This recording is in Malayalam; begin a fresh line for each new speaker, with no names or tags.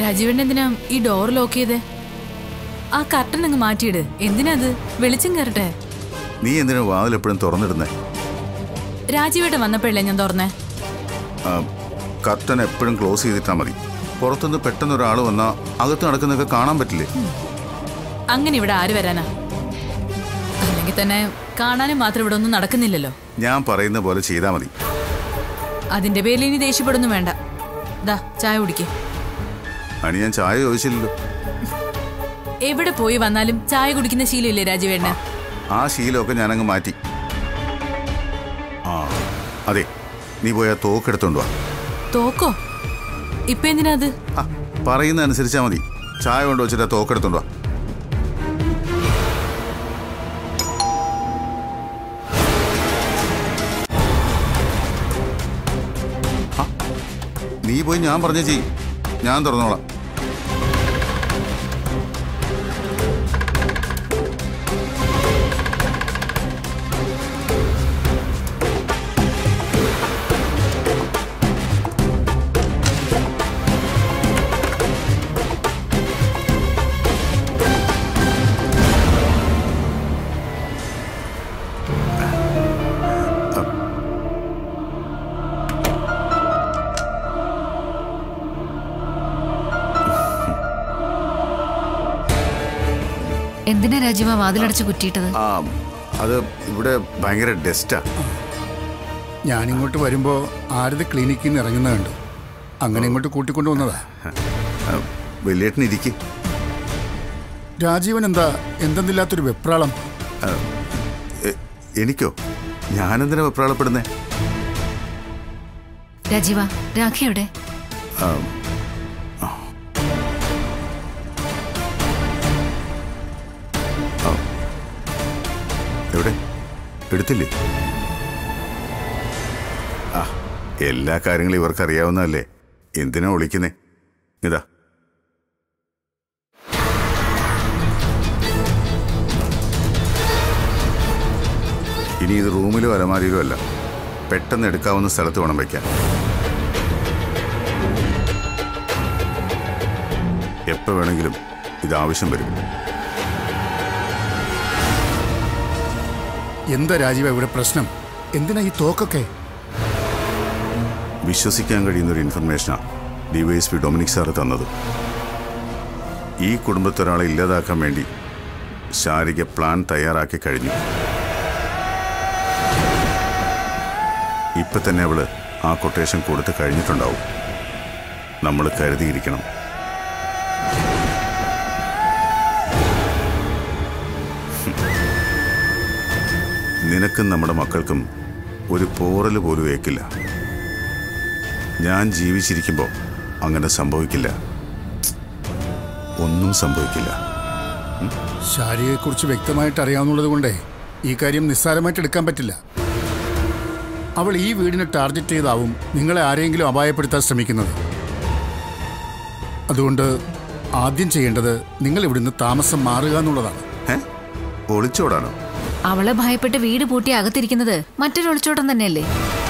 രാജീവേട്ടൻ എന്തിനാ ഈ ഡോർ ലോക്ക് ചെയ്തേ ആ കർട്ടൻ അങ്ങ് മാറ്റിയിട് എന്തിനാ അത് വെളിച്ചം കയറട്ടെ
നീ എന്തിനാ വാതിൽ എപ്പോഴും തുറന്നിടുന്നേ
രാജീവേട്ടൻ വന്നപ്പോഴല്ലേ ഞാൻ തുറന്നേ
ആ, കർട്ടൻ എപ്പോഴും ക്ലോസ് ചെയ്തിട്ടാ മതി പുറത്തുനിന്ന് പെട്ടെന്ന് ഒരാൾ വന്നാൽ അകത്ത് നടക്കുന്നതൊക്കെ കാണാൻ പറ്റില്ലേ
അങ്ങനെ ഇവിടെ ആര് വരാനാ അല്ലെങ്കിൽ തന്നെ കാണാനും മാത്രം ഇവിടെ ഒന്നും നടക്കുന്നില്ലല്ലോ
ഞാൻ പറയുന്ന പോലെ ചെയ്താൽ മതി
അതിന്റെ പേരിൽ ഇനി ദേഷ്യപ്പെടുന്നു വേണ്ട ദാ ചായ കുടിക്കേ
അനി ഞാൻ ചായ ചോദിച്ചില്ലല്ലോ
എവിടെ പോയി വന്നാലും ചായ കുടിക്കുന്ന ശീലമില്ലേ രാജീവേട്ടന്
ആ ശീലമൊക്കെ ഞാനങ്ങ് മാറ്റി ആ അതെ നീ പോയി ആ തോക്കെടുത്തോണ്ട് വാ
തോക്കോ ഇപ്പൊ എന്തിനാ അത്
ആ പറയുന്ന അനുസരിച്ചാ മതി ചായ കൊണ്ട് വെച്ചിട്ട് ആ തോക്കെടുത്തോണ്ട് വാ ആ, നീ പോയി ഞാൻ പറഞ്ഞ ചെയ് ഞാൻ തുറന്നോളാം
എന്തിനാ രാജീവ വാതിലടച്ച് കുറ്റിയിട്ടത്
ആ അത് ഇവിടെ ഭയങ്കര ഡസ്റ്റാ
ഞാനിങ്ങോട്ട് വരുമ്പോൾ ആരത് ക്ലിനിക്കിൽ നിന്ന് ഇറങ്ങുന്ന കണ്ടു അങ്ങനെ ഇങ്ങോട്ട് കൂട്ടിക്കൊണ്ടു വന്നതാ
വലിയേട്ടൻ ഇരിക്കും
രാജീവൻ എന്താ എന്തെന്നില്ലാത്തൊരു വെപ്രാളം
എനിക്കോ ഞാനെന്തിനാ വെപ്രാളപ്പെടുന്നേ
രാജീവ രാഖി എവിടെ
എവിടെ എടുത്തില്ലേ ആ എല്ലാ കാര്യങ്ങളും ഇവർക്കറിയാവുന്നതല്ലേ എന്തിനാ ഒളിക്കുന്നേ ഇതാ ഇനി ഇത് റൂമിലോ അലമാരിയിലോ അല്ല പെട്ടെന്ന് എടുക്കാവുന്ന സ്ഥലത്ത് വേണം വയ്ക്കാൻ എപ്പോൾ വേണമെങ്കിലും ഇത് ആവശ്യം വരും
എന്താ രാജീവ ഇവിടെ പ്രശ്നം എന്തിനാ ഈ തോക്കൊക്കെ
വിശ്വസിക്കാൻ കഴിയുന്ന ഒരു ഇൻഫർമേഷനാണ് ഡിവൈഎസ്പി ഡൊമിനിക് സാറ് തന്നത് ഈ കുടുംബത്തൊരാളെ ഇല്ലാതാക്കാൻ വേണ്ടി ശാരിക പ്ലാൻ തയ്യാറാക്കി കഴിഞ്ഞു ഇപ്പൊ തന്നെ അവള് ആ കൊട്ടേഷൻ കൊടുത്ത് കഴിഞ്ഞിട്ടുണ്ടാവും നമ്മൾ കരുതിയിരിക്കണം നിനക്കും നമ്മുടെ മക്കൾക്കും ഒരു പോറൽ പോലും ഏക്കില്ല ഞാൻ ജീവിച്ചിരിക്കുമ്പോൾ അങ്ങനെ സംഭവിക്കില്ല ഒന്നും സംഭവിക്കില്ല
ശാരികയെക്കുറിച്ച് വ്യക്തമായിട്ട് അറിയാവുന്നത് കൊണ്ടേ ഈ കാര്യം നിസ്സാരമായിട്ട് എടുക്കാൻ പറ്റില്ല അവൾ ഈ വീടിനെ ടാർഗറ്റ് ചെയ്താവും നിങ്ങളെ ആരെങ്കിലും അപായപ്പെടുത്താൻ ശ്രമിക്കുന്നത് അതുകൊണ്ട് ആദ്യം ചെയ്യേണ്ടത് നിങ്ങൾ ഇവിടുന്ന് താമസം മാറുക എന്നുള്ളതാണ്
ഏ ഒളിച്ചോടാനോ
അവളെ ഭയപ്പെട്ട് വീട് പൂട്ടി അകത്തിരിക്കുന്നത് മറ്റൊരു ഒളിച്ചോട്ടം തന്നെയല്ലേ